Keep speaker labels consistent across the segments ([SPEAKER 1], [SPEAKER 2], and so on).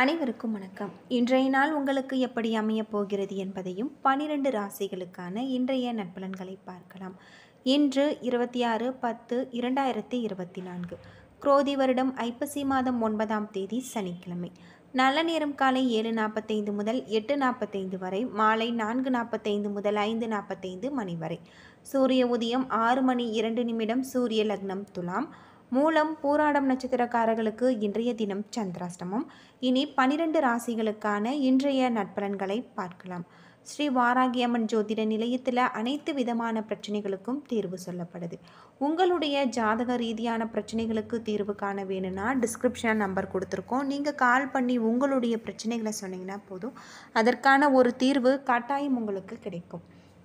[SPEAKER 1] அனைவருக்கும் வணக்கம் இன்றைய நாள் உங்களுக்கு எப்படி அமையப் போகிறது என்பதையும் பனிரெண்டு ராசிகளுக்கான இன்றைய நட்பலன்களை பார்க்கலாம் இன்று இருபத்தி ஆறு பத்து இரண்டாயிரத்தி இருபத்தி நான்கு குரோதி வருடம் ஐப்பசி மாதம் ஒன்பதாம் தேதி சனிக்கிழமை நல்ல நேரம் காலை ஏழு நாற்பத்தைந்து முதல் எட்டு நாற்பத்தைந்து வரை மாலை நான்கு நாற்பத்தைந்து முதல் ஐந்து நாற்பத்தைந்து மணி வரை சூரிய உதயம் ஆறு மணி இரண்டு நிமிடம் சூரிய லக்னம் துலாம் மூலம் பூராடம் நட்சத்திரக்காரர்களுக்கு இன்றைய தினம் சந்திராஷ்டமம் இனி பனிரெண்டு ராசிகளுக்கான இன்றைய நட்பலன்களை பார்க்கலாம் ஸ்ரீ வாராகியம்மன் ஜோதிட நிலையத்தில் அனைத்து விதமான பிரச்சனைகளுக்கும் தீர்வு சொல்லப்படுது உங்களுடைய ஜாதக ரீதியான பிரச்சனைகளுக்கு தீர்வு காண வேணும்னா டிஸ்கிரிப்ஷன் நம்பர் கொடுத்துருக்கோம் நீங்கள் கால் பண்ணி உங்களுடைய பிரச்சனைகளை சொன்னீங்கன்னா போதும் அதற்கான ஒரு தீர்வு கட்டாயம் உங்களுக்கு கிடைக்கும்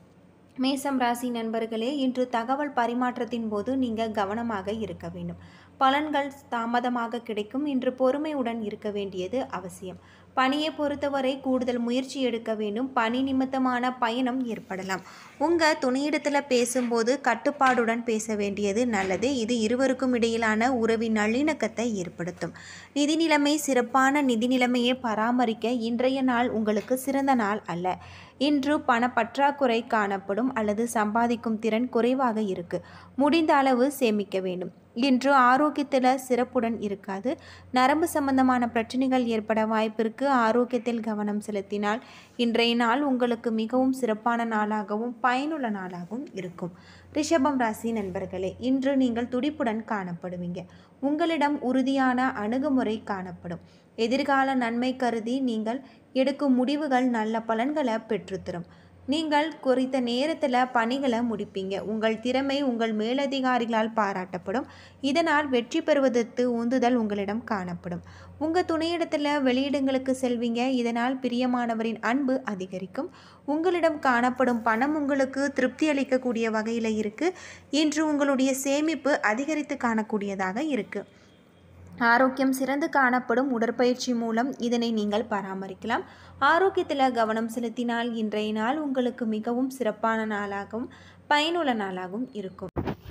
[SPEAKER 1] மேசம் ராசி நண்பர்களே இன்று தகவல் பரிமாற்றத்தின் போது நீங்கள் கவனமாக இருக்க வேண்டும் பலன்கள் தாமதமாக கிடைக்கும் இன்று பொறுமையுடன் இருக்க வேண்டியது அவசியம் பணியை பொறுத்தவரை கூடுதல் முயற்சி எடுக்க வேண்டும் பணி நிமித்தமான பயணம் ஏற்படலாம் உங்கள் துணையிடத்தில் பேசும்போது கட்டுப்பாடுடன் பேச வேண்டியது நல்லது இது இருவருக்கும் இடையிலான உறவின் நல்லிணக்கத்தை ஏற்படுத்தும் நிதி நிலைமை சிறப்பான நிதி நிலைமையை பராமரிக்க இன்றைய நாள் உங்களுக்கு சிறந்த நாள் அல்ல இன்று பண பற்றாக்குறை காணப்படும் அல்லது சம்பாதிக்கும் திறன் குறைவாக இருக்கு முடிந்த அளவு சேமிக்க வேண்டும் இன்று ஆரோக்கியத்தில் சிறப்புடன் இருக்காது நரம்பு சம்பந்தமான பிரச்சனைகள் ஏற்பட வாய்ப்பிற்கு ஆரோக்கியத்தில் கவனம் செலுத்தினால் இன்றைய நாள் உங்களுக்கு மிகவும் சிறப்பான நாளாகவும் பயனுள்ள நாளாகவும் இருக்கும் ரிஷபம் ராசி நண்பர்களே இன்று நீங்கள் துடிப்புடன் காணப்படுவீங்க உங்களிடம் உறுதியான அணுகுமுறை காணப்படும் எதிர்கால நன்மை கருதி நீங்கள் எடுக்கும் முடிவுகள் நல்ல பலன்களை பெற்றுத்தரும் நீங்கள் குறித்த நேரத்தில் பணிகளை முடிப்பீங்க உங்கள் திறமை உங்கள் மேலதிகாரிகளால் பாராட்டப்படும் இதனால் வெற்றி பெறுவதற்கு உந்துதல் உங்களிடம் காணப்படும் உங்கள் துணையிடத்தில் வெளியிடங்களுக்கு செல்வீங்க இதனால் பிரியமானவரின் அன்பு அதிகரிக்கும் உங்களிடம் காணப்படும் பணம் உங்களுக்கு திருப்தி அளிக்கக்கூடிய வகையில் இருக்குது இன்று உங்களுடைய சேமிப்பு அதிகரித்து காணக்கூடியதாக இருக்குது ஆரோக்கியம் சிறந்து காணப்படும் உடற்பயிற்சி மூலம் இதனை நீங்கள் பராமரிக்கலாம் ஆரோக்கியத்தில் கவனம் செலுத்தினால் இன்றைய நாள் உங்களுக்கு மிகவும் சிறப்பான நாளாகவும் பயனுள்ள நாளாகவும் இருக்கும்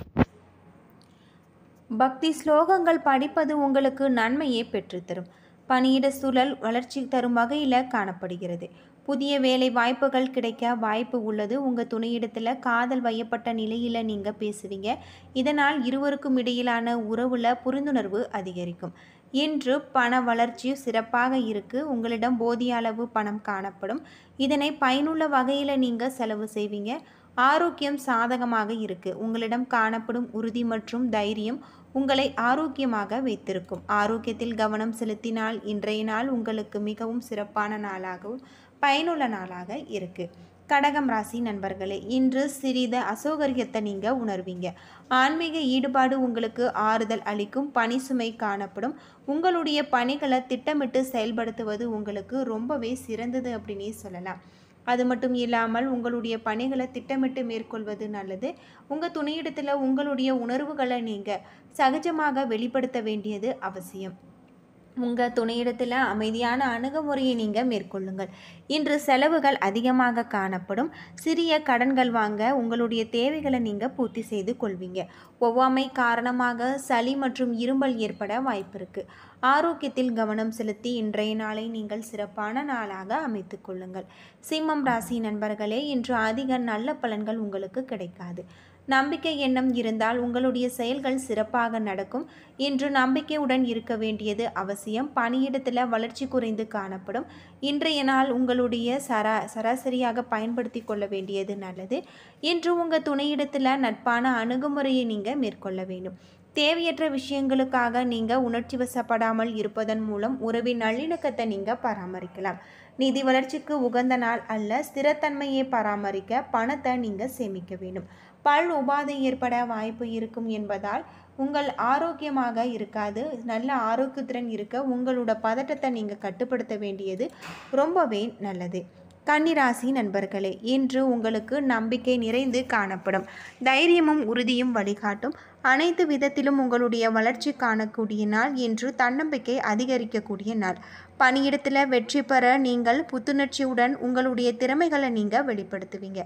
[SPEAKER 1] பக்தி ஸ்லோகங்கள் படிப்பது உங்களுக்கு நன்மையை பெற்றுத்தரும் பணியிட சூழல் வளர்ச்சி தரும் வகையில் காணப்படுகிறது புதிய வேலை வாய்ப்புகள் கிடைக்க வாய்ப்பு உள்ளது உங்கள் துணையிடத்தில் காதல் வையப்பட்ட நிலையில் நீங்கள் பேசுவீங்க இதனால் இருவருக்கும் இடையிலான உறவில் புரிந்துணர்வு அதிகரிக்கும் இன்று பண வளர்ச்சி சிறப்பாக இருக்கு உங்களிடம் போதிய அளவு பணம் காணப்படும் இதனை பயனுள்ள வகையில் நீங்கள் செலவு செய்வீங்க ஆரோக்கியம் சாதகமாக இருக்கு உங்களிடம் காணப்படும் உறுதி மற்றும் தைரியம் உங்களை ஆரோக்கியமாக வைத்திருக்கும் ஆரோக்கியத்தில் கவனம் செலுத்தினால் இன்றைய நாள் உங்களுக்கு மிகவும் சிறப்பான நாளாகவும் பயனுள்ள நாளாக இருக்கு கடகம் ராசி நண்பர்களே இன்று சிறிது அசௌகரியத்தை நீங்கள் உணர்வீங்க ஆன்மீக ஈடுபாடு உங்களுக்கு ஆறுதல் அளிக்கும் பணி சுமை காணப்படும் உங்களுடைய பணிகளை திட்டமிட்டு செயல்படுத்துவது உங்களுக்கு ரொம்பவே சிறந்தது அப்படின்னே சொல்லலாம் அது மட்டும் இல்லாமல் உங்களுடைய பணிகளை திட்டமிட்டு மேற்கொள்வது நல்லது உங்கள் துணையிடத்தில் உங்களுடைய உணர்வுகளை நீங்கள் சகஜமாக வெளிப்படுத்த வேண்டியது அவசியம் உங்கள் துணையிடத்தில் அமைதியான அணுகுமுறையை நீங்கள் மேற்கொள்ளுங்கள் இன்று செலவுகள் அதிகமாக காணப்படும் சிறிய கடன்கள் வாங்க உங்களுடைய தேவைகளை நீங்கள் பூர்த்தி செய்து கொள்வீங்க ஒவ்வாமை காரணமாக சளி மற்றும் இரும்பல் ஏற்பட வாய்ப்பு இருக்குது ஆரோக்கியத்தில் கவனம் செலுத்தி இன்றைய நாளை நீங்கள் சிறப்பான நாளாக அமைத்து கொள்ளுங்கள் சிம்மம் ராசி நண்பர்களே இன்று அதிக நல்ல பலன்கள் உங்களுக்கு கிடைக்காது நம்பிக்கை எண்ணம் இருந்தால் உங்களுடைய செயல்கள் சிறப்பாக நடக்கும் இன்று நம்பிக்கையுடன் இருக்க வேண்டியது அவசியம் பணியிடத்தில் வளர்ச்சி குறைந்து காணப்படும் இன்றைய நாள் உங்களுடைய சரா சராசரியாக பயன்படுத்தி கொள்ள வேண்டியது நல்லது இன்று உங்கள் துணையிடத்தில் நட்பான அணுகுமுறையை நீங்கள் மேற்கொள்ள வேண்டும் தேவையற்ற விஷயங்களுக்காக நீங்கள் உணர்ச்சி வசப்படாமல் இருப்பதன் மூலம் உறவின் நல்லிணக்கத்தை நீங்கள் பராமரிக்கலாம் நிதி வளர்ச்சிக்கு உகந்த நாள் அல்ல ஸ்திரத்தன்மையை பராமரிக்க பணத்தை நீங்கள் சேமிக்க வேண்டும் பல் உபாதை ஏற்பட வாய்ப்பு இருக்கும் என்பதால் உங்கள் ஆரோக்கியமாக இருக்காது நல்ல ஆரோக்கியத்துடன் இருக்க உங்களோட பதட்டத்தை நீங்கள் கட்டுப்படுத்த வேண்டியது ரொம்பவே நல்லது கன்னிராசி நண்பர்களே இன்று உங்களுக்கு நம்பிக்கை நிறைந்து காணப்படும் தைரியமும் உறுதியும் வழிகாட்டும் அனைத்து விதத்திலும் உங்களுடைய வளர்ச்சி காணக்கூடிய நாள் இன்று தன்னம்பிக்கை அதிகரிக்கக்கூடிய நாள் பணியிடத்தில் வெற்றி பெற நீங்கள் புத்துணர்ச்சியுடன் உங்களுடைய திறமைகளை நீங்கள் வெளிப்படுத்துவீங்க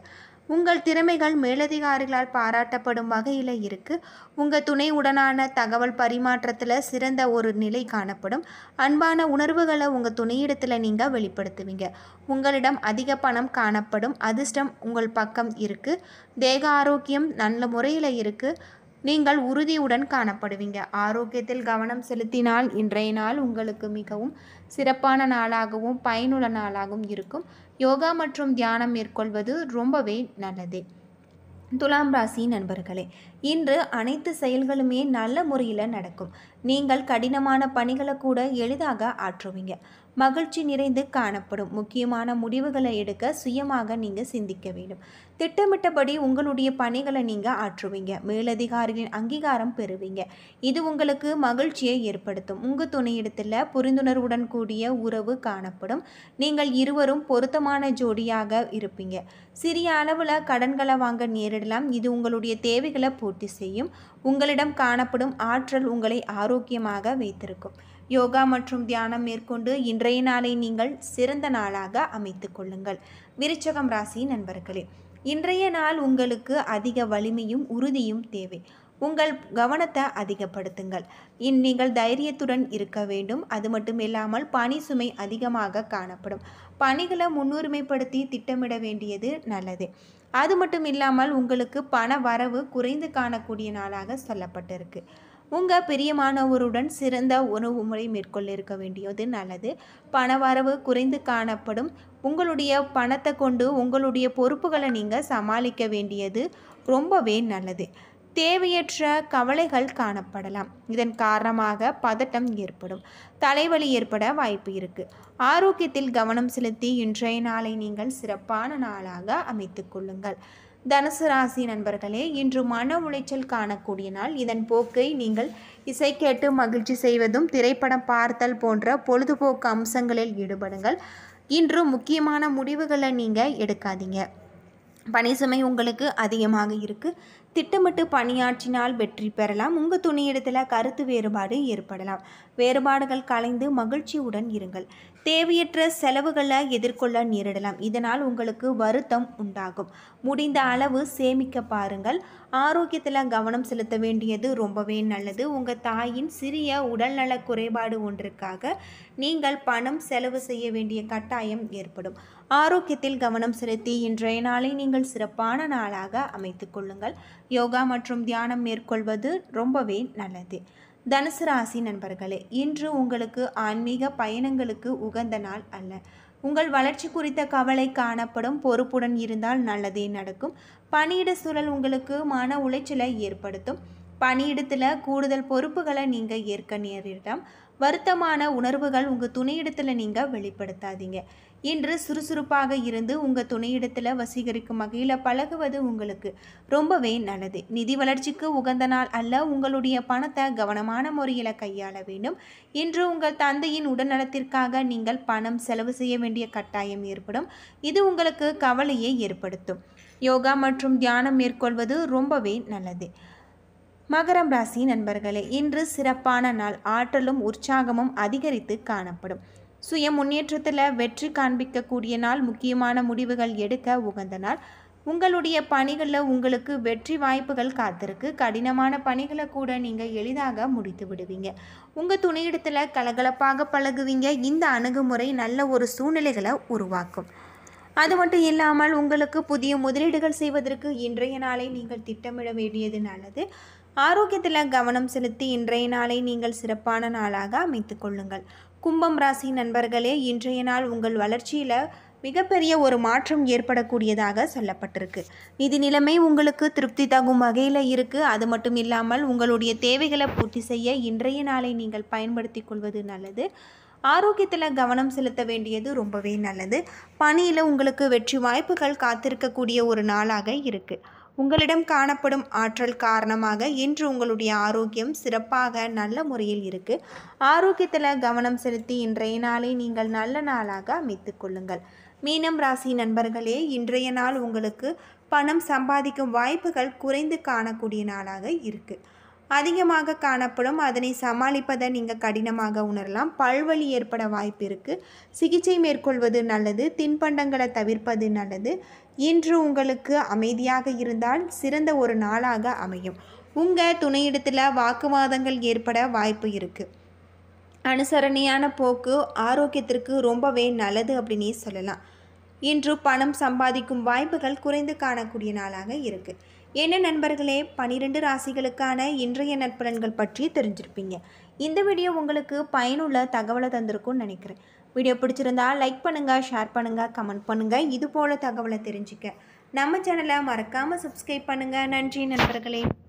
[SPEAKER 1] உங்கள் திறமைகள் மேலதிகாரிகளால் பாராட்டப்படும் வகையில் இருக்குது உங்கள் துணையுடனான தகவல் பரிமாற்றத்தில் சிறந்த ஒரு நிலை காணப்படும் அன்பான உணர்வுகளை உங்கள் துணையிடத்தில் நீங்கள் வெளிப்படுத்துவீங்க உங்களிடம் அதிக பணம் காணப்படும் அதிர்ஷ்டம் உங்கள் பக்கம் இருக்குது தேக ஆரோக்கியம் நல்ல முறையில் இருக்குது நீங்கள் உறுதியுடன் காணப்படுவீங்க ஆரோக்கியத்தில் கவனம் செலுத்தினால் இன்றைய நாள் உங்களுக்கு மிகவும் சிறப்பான நாளாகவும் பயனுள்ள நாளாகவும் இருக்கும் யோகா மற்றும் தியானம் மேற்கொள்வது ரொம்பவே நல்லது துலாம் ராசி நண்பர்களே இன்று அனைத்து செயல்களுமே நல்ல முறையில் நடக்கும் நீங்கள் கடினமான பணிகளை கூட எளிதாக ஆற்றுவீங்க மகிழ்ச்சி நிறைந்து காணப்படும் முக்கியமான முடிவுகளை எடுக்க சுயமாக நீங்கள் சிந்திக்க வேண்டும் திட்டமிட்டபடி உங்களுடைய பணிகளை நீங்கள் ஆற்றுவீங்க மேலதிகாரிகளின் அங்கீகாரம் பெறுவீங்க இது உங்களுக்கு மகிழ்ச்சியை ஏற்படுத்தும் உங்கள் துணையிடத்தில் புரிந்துணர்வுடன் கூடிய உறவு காணப்படும் நீங்கள் இருவரும் பொருத்தமான ஜோடியாக இருப்பீங்க சிறிய அளவில் கடன்களை வாங்க நேரிடலாம் இது உங்களுடைய தேவைகளை பூர்த்தி செய்யும் உங்களிடம் காணப்படும் ஆற்றல் உங்களை ஆரோக்கியமாக வைத்திருக்கும் யோகா மற்றும் தியானம் மேற்கொண்டு இன்றைய நாளை நீங்கள் சிறந்த நாளாக அமைத்து கொள்ளுங்கள் விருச்சகம் ராசி நண்பர்களே இன்றைய நாள் உங்களுக்கு அதிக வலிமையும் உறுதியும் தேவை உங்கள் கவனத்தை அதிகப்படுத்துங்கள் இன் நீங்கள் தைரியத்துடன் இருக்க வேண்டும் அது மட்டும் இல்லாமல் பணி சுமை அதிகமாக காணப்படும் பணிகளை முன்னுரிமைப்படுத்தி திட்டமிட வேண்டியது நல்லது அது மட்டும் இல்லாமல் உங்களுக்கு பண வரவு குறைந்து காணக்கூடிய நாளாக சொல்லப்பட்டிருக்கு உங்கள் பிரியமானவருடன் சிறந்த உணவு முறை மேற்கொள்ள இருக்க வேண்டியது நல்லது பணவரவு குறைந்து காணப்படும் உங்களுடைய பணத்தை கொண்டு உங்களுடைய பொறுப்புகளை நீங்கள் சமாளிக்க வேண்டியது ரொம்பவே நல்லது தேவையற்ற கவலைகள் காணப்படலாம் இதன் காரணமாக பதட்டம் ஏற்படும் தலைவலி ஏற்பட வாய்ப்பு இருக்கு ஆரோக்கியத்தில் கவனம் செலுத்தி இன்றைய நாளை நீங்கள் சிறப்பான நாளாக அமைத்து கொள்ளுங்கள் தனுசு ராசி நண்பர்களே இன்று மன உளைச்சல் காணக்கூடிய நாள் இதன் போக்கை நீங்கள் இசை கேட்டு மகிழ்ச்சி செய்வதும் திரைப்படம் பார்த்தல் போன்ற பொழுதுபோக்கு அம்சங்களில் ஈடுபடுங்கள் இன்று முக்கியமான முடிவுகளை நீங்கள் எடுக்காதீங்க பணி சுமை உங்களுக்கு அதிகமாக இருக்குது திட்டமிட்டு பணியாற்றினால் வெற்றி பெறலாம் உங்கள் துணையிடத்தில் கருத்து வேறுபாடு ஏற்படலாம் வேறுபாடுகள் கலைந்து மகிழ்ச்சியுடன் இருங்கள் தேவையற்ற செலவுகளை எதிர்கொள்ள நேரிடலாம் இதனால் உங்களுக்கு வருத்தம் உண்டாகும் முடிந்த அளவு சேமிக்க பாருங்கள் ஆரோக்கியத்தில் கவனம் செலுத்த வேண்டியது ரொம்பவே நல்லது உங்கள் தாயின் சிறிய உடல்நல குறைபாடு ஒன்றுக்காக நீங்கள் பணம் செலவு செய்ய வேண்டிய கட்டாயம் ஏற்படும் ஆரோக்கியத்தில் கவனம் செலுத்தி இன்றைய நாளை நீங்கள் சிறப்பான நாளாக அமைத்து கொள்ளுங்கள் யோகா மற்றும் தியானம் மேற்கொள்வது ரொம்பவே நல்லது தனுசு ராசி நண்பர்களே இன்று உங்களுக்கு ஆன்மீக பயணங்களுக்கு உகந்த நாள் அல்ல உங்கள் வளர்ச்சி குறித்த கவலை காணப்படும் பொறுப்புடன் இருந்தால் நல்லதே நடக்கும் பணியிட சூழல் உங்களுக்கு மன உளைச்சலை ஏற்படுத்தும் பணியிடத்தில் கூடுதல் பொறுப்புகளை நீங்கள் ஏற்க நேரிடலாம் வருத்தமான உணர்வுகள் உங்கள் துணையிடத்தில் நீங்கள் வெளிப்படுத்தாதீங்க இன்று சுறுசுறுப்பாக இருந்து உங்கள் துணையிடத்தில் வசீகரிக்கும் வகையில் பழகுவது உங்களுக்கு ரொம்பவே நல்லது நிதி வளர்ச்சிக்கு உகந்த நாள் அல்ல உங்களுடைய பணத்தை கவனமான முறையில் கையாள வேண்டும் இன்று உங்கள் தந்தையின் உடல்நலத்திற்காக நீங்கள் பணம் செலவு செய்ய வேண்டிய கட்டாயம் ஏற்படும் இது உங்களுக்கு கவலையை ஏற்படுத்தும் யோகா மற்றும் தியானம் மேற்கொள்வது ரொம்பவே நல்லது மகரம் ராசி நண்பர்களே இன்று சிறப்பான நாள் ஆற்றலும் உற்சாகமும் அதிகரித்து காணப்படும் சுய முன்னேற்றத்தில் வெற்றி காண்பிக்கக்கூடிய நாள் முக்கியமான முடிவுகள் எடுக்க உகந்த நாள் உங்களுடைய பணிகளில் உங்களுக்கு வெற்றி வாய்ப்புகள் காத்திருக்கு கடினமான பணிகளை கூட நீங்கள் எளிதாக முடித்து விடுவீங்க உங்கள் துணையிடத்தில் கலகலப்பாக பழகுவீங்க இந்த அணுகுமுறை நல்ல ஒரு சூழ்நிலைகளை உருவாக்கும் அது மட்டும் இல்லாமல் உங்களுக்கு புதிய முதலீடுகள் செய்வதற்கு இன்றைய நாளை நீங்கள் திட்டமிட வேண்டியது நல்லது ஆரோக்கியத்தில் கவனம் செலுத்தி இன்றைய நாளை நீங்கள் சிறப்பான நாளாக அமைத்து கொள்ளுங்கள் கும்பம் ராசி நண்பர்களே இன்றைய நாள் உங்கள் வளர்ச்சியில் மிகப்பெரிய ஒரு மாற்றம் ஏற்படக்கூடியதாக சொல்லப்பட்டிருக்கு நிதி நிலைமை உங்களுக்கு திருப்தி தகும் வகையில் இருக்குது அது மட்டும் இல்லாமல் உங்களுடைய தேவைகளை பூர்த்தி செய்ய இன்றைய நாளை நீங்கள் பயன்படுத்தி கொள்வது நல்லது ஆரோக்கியத்தில் கவனம் செலுத்த வேண்டியது ரொம்பவே நல்லது பணியில் உங்களுக்கு வெற்றி வாய்ப்புகள் காத்திருக்கக்கூடிய ஒரு நாளாக இருக்குது உங்களிடம் காணப்படும் ஆற்றல் காரணமாக இன்று உங்களுடைய ஆரோக்கியம் சிறப்பாக நல்ல முறையில் இருக்கு ஆரோக்கியத்தில் கவனம் செலுத்தி இன்றைய நாளை நீங்கள் நல்ல நாளாக அமைத்து கொள்ளுங்கள் மீனம் ராசி நண்பர்களே இன்றைய நாள் உங்களுக்கு பணம் சம்பாதிக்கும் வாய்ப்புகள் குறைந்து காணக்கூடிய நாளாக இருக்கு அதிகமாக காணப்படும் அதனை சமாளிப்பதை நீங்கள் கடினமாக உணரலாம் பல்வலி ஏற்பட வாய்ப்பு இருக்குது சிகிச்சை மேற்கொள்வது நல்லது தின்பண்டங்களை தவிர்ப்பது நல்லது இன்று உங்களுக்கு அமைதியாக இருந்தால் சிறந்த ஒரு நாளாக அமையும் உங்கள் துணையிடத்தில் வாக்குவாதங்கள் ஏற்பட வாய்ப்பு இருக்குது அனுசரணையான போக்கு ஆரோக்கியத்திற்கு ரொம்பவே நல்லது அப்படின்னே சொல்லலாம் இன்று பணம் சம்பாதிக்கும் வாய்ப்புகள் குறைந்து காணக்கூடிய நாளாக இருக்குது என்ன நண்பர்களே பனிரெண்டு ராசிகளுக்கான இன்றைய நற்பலன்கள் பற்றி தெரிஞ்சிருப்பீங்க இந்த வீடியோ உங்களுக்கு பயனுள்ள தகவலை தந்திருக்கும்னு நினைக்கிறேன் வீடியோ பிடிச்சிருந்தா லைக் பண்ணுங்கள் ஷேர் பண்ணுங்கள் கமெண்ட் பண்ணுங்கள் இது போல் தகவலை தெரிஞ்சுக்க நம்ம சேனலை மறக்காமல் சப்ஸ்கிரைப் பண்ணுங்கள் நன்றி நண்பர்களே